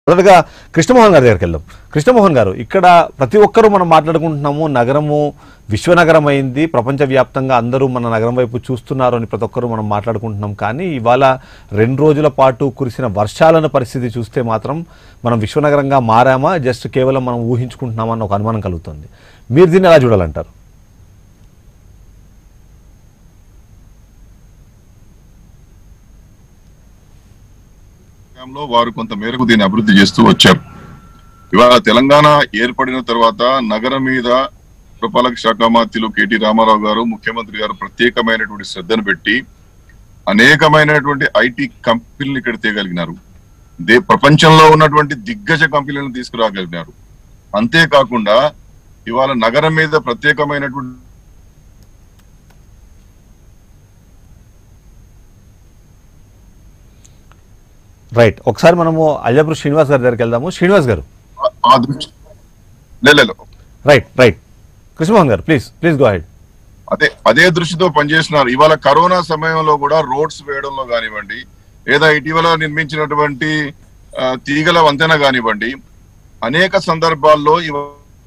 మొదటగా కృష్ణమోహన్ గారి దగ్గరికి వెళ్దాం కృష్ణమోహన్ గారు ఇక్కడ ప్రతి ఒక్కరూ మనం మాట్లాడుకుంటున్నాము నగరము విశ్వనగరం అయింది ప్రపంచవ్యాప్తంగా అందరూ మన నగరం వైపు చూస్తున్నారు అని ప్రతి ఒక్కరూ మనం మాట్లాడుకుంటున్నాం కానీ ఇవాళ రెండు రోజుల పాటు కురిసిన వర్షాలను పరిస్థితి చూస్తే మాత్రం మనం విశ్వనగరంగా మారామా జస్ట్ కేవలం మనం ఊహించుకుంటున్నామా అన్న ఒక అనుమానం కలుగుతుంది మీరు దీన్ని ఎలా చూడాలంటారు లో వారు కొంత మేరకు దీన్ని అభివృద్ధి చేస్తూ వచ్చారు ఇవాళ తెలంగాణ ఏర్పడిన తర్వాత నగరం మీద పురపాలక శాఖ మంత్రులు కేటీ రామారావు గారు ముఖ్యమంత్రి గారు ప్రత్యేకమైనటువంటి శ్రద్ధను పెట్టి అనేకమైనటువంటి ఐటీ కంపెనీలు ఇక్కడ తేగలిగినారు దే ప్రపంచంలో ఉన్నటువంటి దిగ్గజ కంపెనీలను తీసుకురాగలిగినారు అంతేకాకుండా ఇవాళ నగరం మీద ప్రత్యేకమైనటువంటి రైట్ ఒకసారి మనము అల్జాపూర్ శ్రీనివాస్ గారి దగ్గరికి వెళ్దాము శ్రీనివాస్ గారు ఆ- ఆ దృష్టి లే, లే, లే. రైట్ రైట్ కృష్ణమోహన్ గారు ప్లీజ్ ప్లీజ్ గో హెడ్ అదే అదే దృష్టితో పనిచేస్తున్నారు ఇవాళ కరోనా సమయంలో కూడా రోడ్స్ వేయడంలో కానివ్వండి లేదా ఇటీవల నిర్మించినటువంటి ఆ, తీగల వంతెన కానివ్వండి అనేక సందర్భాల్లో ఇవ-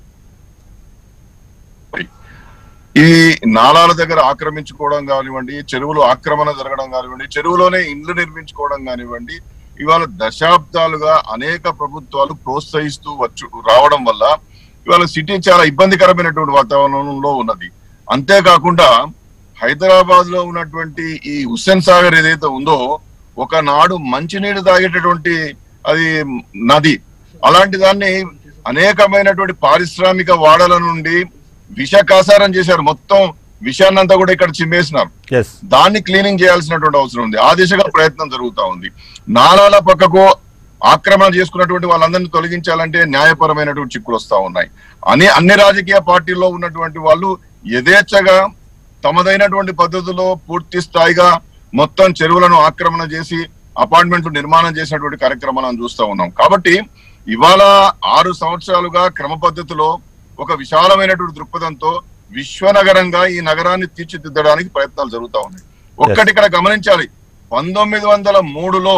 ఈ నాలాల దగ్గర ఆక్రమించుకోవడం కానివ్వండి చెరువులు ఆక్రమణ జరగడం కానివ్వండి చెరువులోనే ఇండ్లు నిర్మించుకోవడం కానివ్వండి ఇవాళ దశాబ్దాలుగా అనేక ప్రభుత్వాలు ప్రోత్సహిస్తూ వచ్చు రావడం వల్ల ఇవాళ సిటీ చాలా ఇబ్బందికరమైనటువంటి వాతావరణంలో ఉన్నది అంతేకాకుండా హైదరాబాద్ లో ఉన్నటువంటి ఈ హుస్సేన్ సాగర్ ఏదైతే ఉందో ఒకనాడు మంచినీరు తాగేటటువంటి అది నది అలాంటి దాన్ని అనేకమైనటువంటి పారిశ్రామిక వాడల నుండి విషకాసారం చేశారు మొత్తం విషాన్నంతా కూడా ఇక్కడ చిమ్మేసినారు ఎస్ దాన్ని క్లీనింగ్ చేయాల్సినటువంటి అవసరం ఉంది ఆ దిశగా ప్రయత్నం జరుగుతా ఉంది నాలాల పక్కకు ఆక్రమణ చేసుకున్నటువంటి వాళ్ళందరినీ తొలగించాలంటే న్యాయపరమైనటువంటి చిక్కులు వస్తా ఉన్నాయి అని అన్ని రాజకీయ పార్టీల్లో ఉన్నటువంటి వాళ్ళు యథేచ్ఛగా తమదైనటువంటి పద్ధతిలో పూర్తి స్థాయిగా మొత్తం చెరువులను ఆక్రమణ చేసి అపార్ట్మెంట్లు నిర్మాణం చేసినటువంటి కార్యక్రమాలను చూస్తా ఉన్నాం కాబట్టి ఇవాళ ఆరు సంవత్సరాలుగా క్రమ పద్ధతిలో ఒక విశాలమైనటువంటి దృక్పథంతో విశ్వనగరంగా ఈ నగరాన్ని తీర్చిదిద్దడానికి ప్రయత్నాలు జరుగుతా ఉన్నాయి ఒక్కటి ఇక్కడ గమనించాలి పంతొమ్మిది వందల మూడులో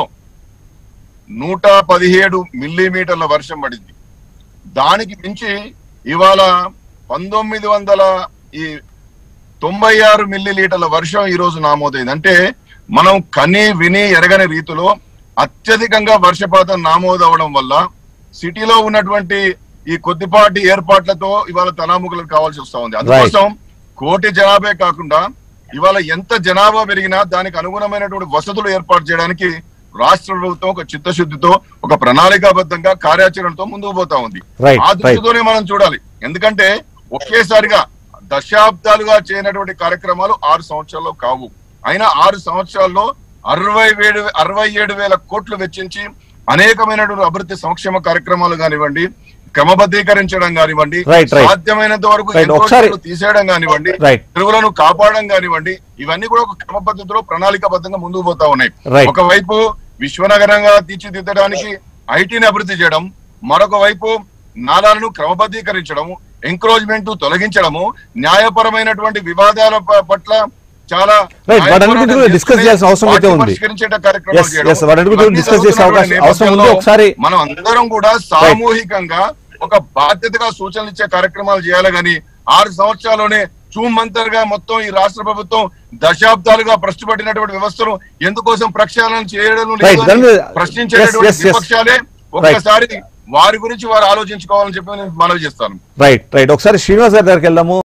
నూట పదిహేడు మిల్లీమీటర్ల వర్షం పడింది దానికి మించి ఇవాళ పంతొమ్మిది వందల ఈ తొంభై ఆరు మిల్లీ లీటర్ల వర్షం ఈ రోజు నమోదైంది అంటే మనం కని విని ఎరగని రీతిలో అత్యధికంగా వర్షపాతం నమోదవడం వల్ల సిటీలో ఉన్నటువంటి ఈ కొద్దిపాటి ఏర్పాట్లతో ఇవాళ తనాముకులకు కావాల్సి వస్తా ఉంది అందుకోసం కోటి జనాభా కాకుండా ఇవాళ ఎంత జనాభా పెరిగినా దానికి అనుగుణమైనటువంటి వసతులు ఏర్పాటు చేయడానికి రాష్ట్ర ప్రభుత్వం ఒక చిత్తశుద్ధితో ఒక ప్రణాళికాబద్ధంగా కార్యాచరణతో ముందుకు పోతా ఉంది Right, ఆ right. దృష్టితోనే మనం చూడాలి ఎందుకంటే ఒకేసారిగా దశాబ్దాలుగా చేయనటువంటి కార్యక్రమాలు ఆరు సంవత్సరాల్లో కావు అయినా ఆరు సంవత్సరాల్లో అరవై వేడు అరవై ఏడు వేల కోట్లు వెచ్చించి అనేకమైనటువంటి అభివృద్ధి సంక్షేమ కార్యక్రమాలు కానివ్వండి క్రమబద్ధీకరించడం కానివ్వండి Right, right. సాధ్యమైనంత వరకు Right, ఒకసారి- ఎన్క్రోచ్మెంట్లు తీసేయడం కానివ్వండి Right. చెరువులను కాపాడడం కానివ్వండి ఇవన్నీ కూడా ఒక క్రమ పద్ధతిలో ప్రణాళికాబద్ధంగా ముందుకు పోతా ఉన్నాయి Right. ఒకవైపు విశ్వనగరంగా తీర్చిదిద్దడానికి ఐటీని అభివృద్ధి చేయడం మరొక వైపు నాలాలను క్రమబద్ధీకరించడం ఎంక్రోచ్మెంట్ తొలగించడము న్యాయపరమైనటువంటి వివాదాల ప- పట్ల చాలా Right, వాటన్నిటి గురించి న్యాయపోరాటం discuss చేయాల్సిన అవసరం అయితే వాటిని ఉంది. పరిష్కరించేట కార్యక్రమాలు Yes, చేయడం. yes, వాటన్నిటి గురించి ఇవన్నీ discuss చేసే అవకాశం- జరుగుతున్న అవసరం ఉంది. నేపథ్యంలో ఒకసారి- మనం అందరం కూడా సామూహికంగా ఒక బాధ్యతగా సూచనలు ఇచ్చే కార్యక్రమాలు చేయాలి గాని ఆరు సంవత్సరాల్లోనే చూమంతరుగా మొత్తం ఈ రాష్ట్ర ప్రభుత్వం దశాబ్దాలుగా ప్రశ్నపడినటువంటి వ్యవస్థను ఎందుకోసం ప్రక్షాళన చేయడం లేదు Right, అని దాని మీద- ప్రశ్నించేటటువంటి yes, yes, yes. విపక్షాలే ఒక్కసారి వారి గురించి వారు ఆలోచించుకోవాలని చెప్పి నేను మనవి చేస్తాను రైట్ రైట్ ఒకసారి శ్రీనివాస్ గారి దగ్గరికి వెళ్దాము